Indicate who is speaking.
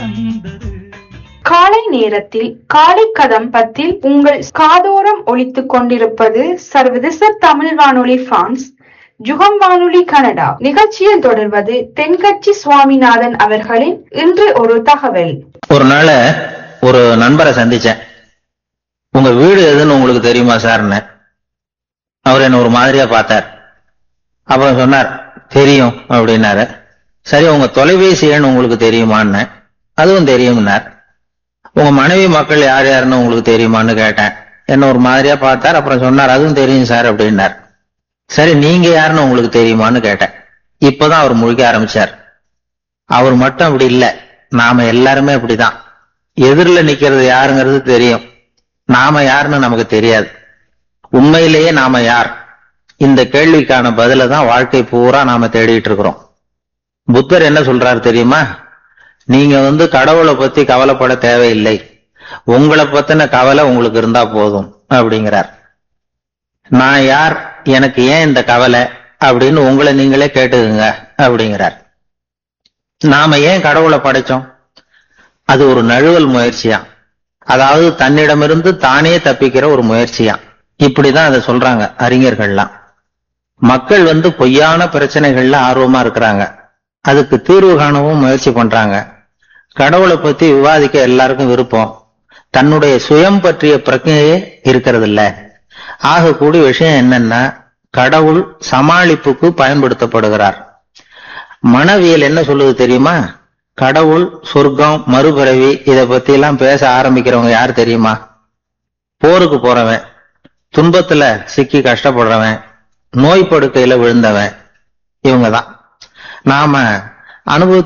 Speaker 1: வந்தது
Speaker 2: காலை நேரத்தில் காலை கதம்பத்தில் உங்கள் காதோரம் ஒலித்துக் கொண்டிருப்பது சர்வதேச தமிழ் வானொலி பிரான்ஸ் ஜுகம் வானொலி கனடா நிகழ்ச்சியில் தொடர்வது தென்கட்சி சுவாமிநாதன் அவர்களின் இன்று ஒரு தகவல்
Speaker 3: ஒரு நாள் ஒரு நண்பரை சந்திச்சேன் உங்க வீடு எதுன்னு உங்களுக்கு தெரியுமா சார்னு அவர் என்ன ஒரு மாதிரியா பார்த்தார் அப்புறம் சொன்னார் தெரியும் அப்படின்னாரு சரி உங்க தொலைபேசி எண் உங்களுக்கு தெரியுமான்னு அதுவும் தெரியும்னார் உங்க மனைவி மக்கள் யார் யாருன்னு உங்களுக்கு தெரியுமான்னு கேட்டேன் என்ன ஒரு மாதிரியா பார்த்தார் அப்புறம் சொன்னார் அதுவும் தெரியும் சார் அப்படின்னார் சரி நீங்க யாருன்னு உங்களுக்கு தெரியுமான்னு கேட்டேன் இப்பதான் அவர் முழிக்க ஆரம்பிச்சார் அவர் மட்டும் அப்படி இல்ல நாம எல்லாருமே அப்படிதான் எதிரில் நிக்கிறது யாருங்கிறது தெரியும் நாம யாருன்னு நமக்கு தெரியாது உண்மையிலேயே நாம யார் இந்த கேள்விக்கான பதில தான் வாழ்க்கை பூரா நாம தேடிட்டு இருக்கிறோம் புத்தர் என்ன சொல்றாரு தெரியுமா நீங்க வந்து கடவுளை பத்தி கவலைப்பட தேவையில்லை உங்களை பத்தின கவலை உங்களுக்கு இருந்தா போதும் அப்படிங்கிறார் நான் யார் எனக்கு ஏன் இந்த கவலை அப்படின்னு உங்களை நீங்களே கேட்டுக்குங்க அப்படிங்கிறார் நாம ஏன் கடவுளை படைச்சோம் அது ஒரு நழுவல் முயற்சியா அதாவது தன்னிடமிருந்து தானே தப்பிக்கிற ஒரு முயற்சியா இப்படிதான் அதை சொல்றாங்க அறிஞர்கள்லாம் மக்கள் வந்து பொய்யான பிரச்சனைகள்ல ஆர்வமா இருக்கிறாங்க அதுக்கு தீர்வு காணவும் முயற்சி பண்றாங்க கடவுளை பத்தி விவாதிக்க எல்லாருக்கும் விருப்பம் தன்னுடைய சுயம் பற்றிய பிரச்சனையே இருக்கிறது இல்ல ஆகக்கூடிய விஷயம் என்னன்னா கடவுள் சமாளிப்புக்கு பயன்படுத்தப்படுகிறார் மனவியல் என்ன சொல்லுது தெரியுமா கடவுள் சொர்க்கம் மறுபிறவி இத பத்தி எல்லாம் பேச ஆரம்பிக்கிறவங்க யார் தெரியுமா போருக்கு போறவன் துன்பத்துல சிக்கி கஷ்டப்படுறவன் நோய் படுக்கையில விழுந்தவன் இவங்கதான் நாம அனுபவ